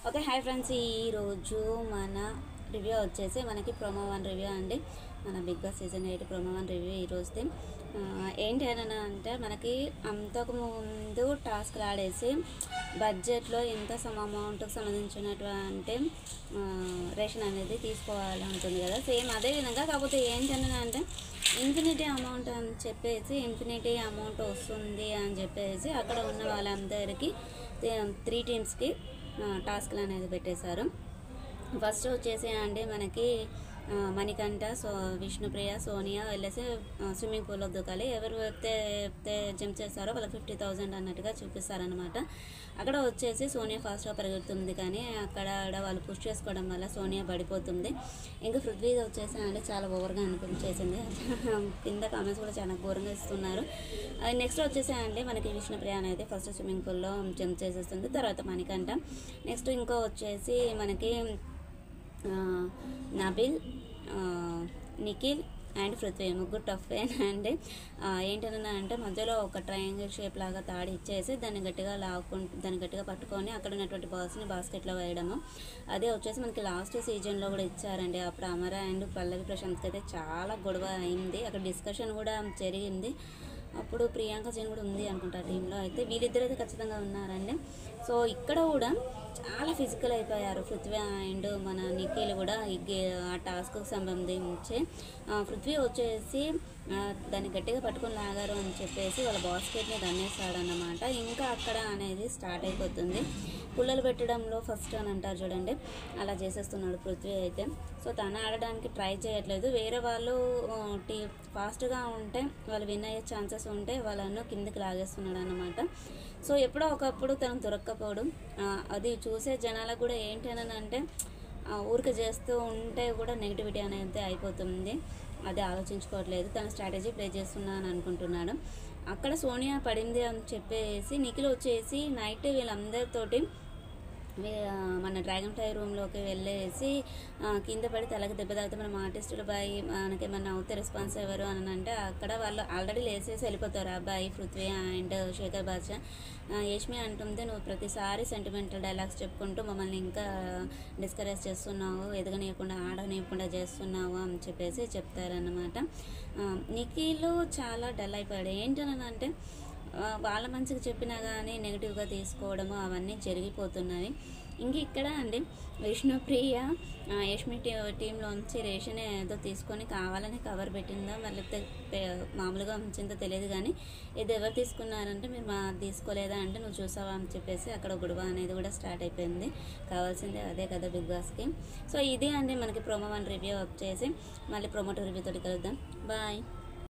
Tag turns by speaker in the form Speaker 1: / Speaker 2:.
Speaker 1: okay hi friends ఈరోజు మన review వచ్చేసి మనకి ప్రోమో వన్ రివ్యూ అండి మన Bigg Boss season eight promo one review ఈరోజుది ఆ, ఏంటి అని అంటే మనకి అంతకు ముందు టాస్క్లు ఆడేసి బడ్జెట్లో ఎంత సమ అమౌంట్కి సంబంధించినటువంటి ఆ, రేషన్ అనేది తీసుకోవాలి ఉంటుంది కదా సేమ్ అదే విధంగా కాకపోతే ఏంటి అని అంటే ఇన్ఫినిటీ అమౌంట్ అని చెప్పేసి ఇన్ఫినిటీ అమౌంట్ వస్తుంది అని చెప్పేసి అక్కడ ఉన్న వాళ్ళందరికీ త్రీ టీమ్స్కి టాస్క్లు అనేది పెట్టేశారు ఫస్ట్ వచ్చేసి అండి మనకి ఆ, మణికంఠ సో విష్ణుప్రియ సోనియా వెళ్ళేసి స్విమ్మింగ్ పూల్లో దూకాలి ఎవరు అయితే అయితే జంప్ చేస్తారో వాళ్ళకి ఫిఫ్టీ థౌజండ్ అన్నట్టుగా చూపిస్తారనమాట అక్కడ వచ్చేసి సోనియా ఫాస్ట్గా పరిగెడుతుంది కానీ అక్కడ ఆడ వాళ్ళు పుష్ చేసుకోవడం వల్ల సోనియా పడిపోతుంది ఇంకా పృథ్వీ వచ్చేసి అంటే చాలా ఓవర్గా అనిపించేసింది కింద కామెంట్స్ కూడా చాలా ఘోరంగా ఇస్తున్నారు నెక్స్ట్ వచ్చేసి అండి మనకి విష్ణుప్రియ అనేది ఫస్ట్ స్విమ్మింగ్ పూల్లో జంప్ చేసేస్తుంది తర్వాత మణికంఠ నెక్స్ట్ ఇంకో వచ్చేసి మనకి ఆ, నబిల్ ఆ, నిఖిల్ అండ్ పృథ్వీ ముగ్గురు టఫ్ అండ్ ఏంటన్నా అంటే మధ్యలో ఒక ట్రయాంగిల్ షేప్ లాగా తాడి ఇచ్చేసి దాన్ని గట్టిగా లాక్కు దాన్ని గట్టిగా పట్టుకొని అక్కడ ఉన్నటువంటి బాల్స్ని బాస్కెట్లో వేయడము అదే వచ్చేసి మనకి లాస్ట్ సీజన్లో కూడా ఇచ్చారండి అప్పుడు అమర అండ్ పల్లవి ప్రశాంత్కి అయితే చాలా గొడవ అయింది అక్కడ డిస్కషన్ కూడా జరిగింది అప్పుడు ప్రియాంక జైన్ కూడా ఉంది అనుకుంటా టీంలో అయితే వీళ్ళిద్దరు అయితే ఖచ్చితంగా ఉన్నారండి సో ఇక్కడ కూడా చాలా ఫిజికల్ అయిపోయారు పృథ్వీ అండ్ మన నిఖిల్ కూడా ఈ గే ఆ టాస్క్కి సంబంధించి ఆ, పృథ్వీ వచ్చేసి ఆ, దాన్ని గట్టిగా పట్టుకొని లాగారు అని చెప్పేసి వాళ్ళ బాస్కెట్ని దన్నేస్తాడన్నమాట ఇంకా అక్కడ అనేది స్టార్ట్ అయిపోతుంది పుల్లలు పెట్టడంలో ఫస్ట్ అని అంటారు చూడండి అలా చేసేస్తున్నాడు పృథ్వీ అయితే సో తను ఆడడానికి ట్రై చేయట్లేదు వేరే వాళ్ళు ఆ, టీ ఫాస్ట్గా ఉంటే వాళ్ళు విన్ అయ్యే ఛాన్సెస్ ఉంటే వాళ్ళను కిందకి లాగేస్తున్నాడు అన్నమాట సో ఎప్పుడో ఒకప్పుడు తను దొరక్కపోవడం ఆ, అది చూసే జనాలకు కూడా ఏంటి అని అంటే ఆ, ఊరికే చేస్తూ ఉంటే కూడా నెగిటివిటీ అనేది అయిపోతుంది అది ఆలోచించుకోవట్లేదు తన స్ట్రాటజీ ప్లే చేస్తున్నా అని అనుకుంటున్నాడు అక్కడ సోనియా పడింది అని చెప్పేసి నిఖిల్ వచ్చేసి నైట్ వీళ్ళందరితోటి వే- ఆ, మన డ్రాగన్ ఫ్లై రూమ్లోకి వెళ్ళేసి ఆ, కింద పడి తలకి దెబ్బ తాగితే మనం ఆర్టిస్టులు బాయ్ మనకి ఏమన్నా అవుతే రెస్పాన్స్ ఎవరు అని అంటే అక్కడ వాళ్ళు ఆల్రెడీ లేసేసి వెళ్ళిపోతారు అబ్బాయి పృథ్వీ అండ్ శేఖర్ బాద్షా ఆ, యష్మి అంటుంది నువ్వు ప్రతిసారి సెంటిమెంటల్ డైలాగ్స్ చెప్పుకుంటూ మమ్మల్ని ఇంకా డిస్కరేజ్ చేస్తున్నావు ఎదగనీయకుండా ఆడనీయకుండా చేస్తున్నావు అని చెప్పేసి చెప్తారన్నమాట ఆ, నిఖిల్ చాలా డల్ అయిపోయాడు ఏంటని అంటే ఆ, వాళ్ళ మంచిగా చెప్పినా కానీ నెగిటివ్గా తీసుకోవడము అవన్నీ జరిగిపోతున్నాయి ఇంక ఇక్కడ అండి విష్ణుప్రియ ఆ, యష్మి టీ టీంలోంచి రేషన్ ఏదో తీసుకొని కావాలని కవర్ పెట్టిందా మళ్ళీ మామూలుగా ఉంచిందో తెలియదు కానీ ఇది ఎవరు తీసుకున్నారంటే మీరు మా తీసుకోలేదా అంటే నువ్వు చూసావా అని చెప్పేసి అక్కడ గొడవ అనేది కూడా స్టార్ట్ అయిపోయింది కావాల్సిందే అదే కదా బిగ్ బాస్కి సో ఇది అండి మనకి ప్రోమో వన్ రివ్యూ వచ్చేసి మళ్ళీ ప్రొమోటర్ రివ్యూ తోటి కలుద్దాం బాయ్